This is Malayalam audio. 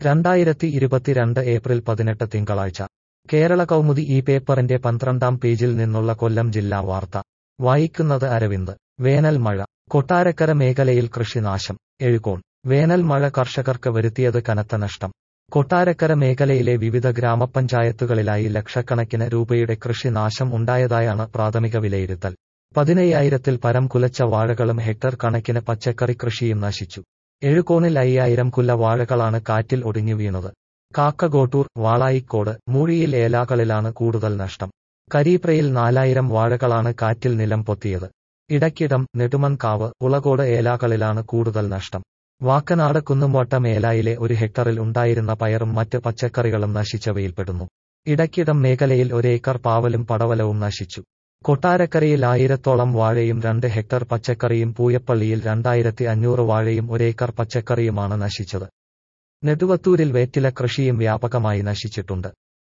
രണ്ടായിരത്തി ഇരുപത്തിരണ്ട് ഏപ്രിൽ പതിനെട്ട് തിങ്കളാഴ്ച കേരള കൗമുദി ഈ പേപ്പറിന്റെ പന്ത്രണ്ടാം പേജിൽ നിന്നുള്ള കൊല്ലം ജില്ലാ വാർത്ത വായിക്കുന്നത് അരവിന്ദ് വേനൽ മഴ കൊട്ടാരക്കര മേഖലയിൽ കൃഷിനാശം എഴുകോൺ വേനൽ മഴ കർഷകർക്ക് വരുത്തിയത് കനത്ത നഷ്ടം കൊട്ടാരക്കര മേഖലയിലെ വിവിധ ഗ്രാമപഞ്ചായത്തുകളിലായി ലക്ഷക്കണക്കിന് രൂപയുടെ കൃഷിനാശം ഉണ്ടായതായാണ് പ്രാഥമിക വിലയിരുത്തൽ പതിനയ്യായിരത്തിൽ പരം കുലച്ച വാഴകളും ഹെക്ടർ കണക്കിന് പച്ചക്കറി കൃഷിയും നശിച്ചു എഴുകോണിൽ അയ്യായിരം കുല്ല വാഴകളാണ് കാറ്റിൽ ഒടിഞ്ഞു വീണത് കാക്കഗോട്ടൂർ വാളായിക്കോട് മൂഴിയിൽ ഏലാകളിലാണ് കൂടുതൽ നഷ്ടം കരീപ്രയിൽ നാലായിരം വാഴകളാണ് കാറ്റിൽ നിലം പൊത്തിയത് ഇടക്കിടം നെടുമൺകാവ് ഉളകോട് ഏലാകളിലാണ് കൂടുതൽ നഷ്ടം വാക്കനാട് കുന്നുംവട്ടം ഏലായിലെ ഒരു ഹെക്ടറിൽ ഉണ്ടായിരുന്ന പയറും മറ്റ് പച്ചക്കറികളും നശിച്ചവയിൽപ്പെടുന്നു ഇടക്കിടം മേഖലയിൽ ഒരേക്കർ പാവലും പടവലവും നശിച്ചു കൊട്ടാരക്കരയിൽ ആയിരത്തോളം വാഴയും രണ്ട് ഹെക്ടർ പച്ചക്കറിയും പൂയപ്പള്ളിയിൽ രണ്ടായിരത്തി അഞ്ഞൂറ് വാഴയും ഒരേക്കർ പച്ചക്കറിയുമാണ് നശിച്ചത് നെടുവത്തൂരിൽ വേറ്റില കൃഷിയും വ്യാപകമായി നശിച്ചിട്ടുണ്ട്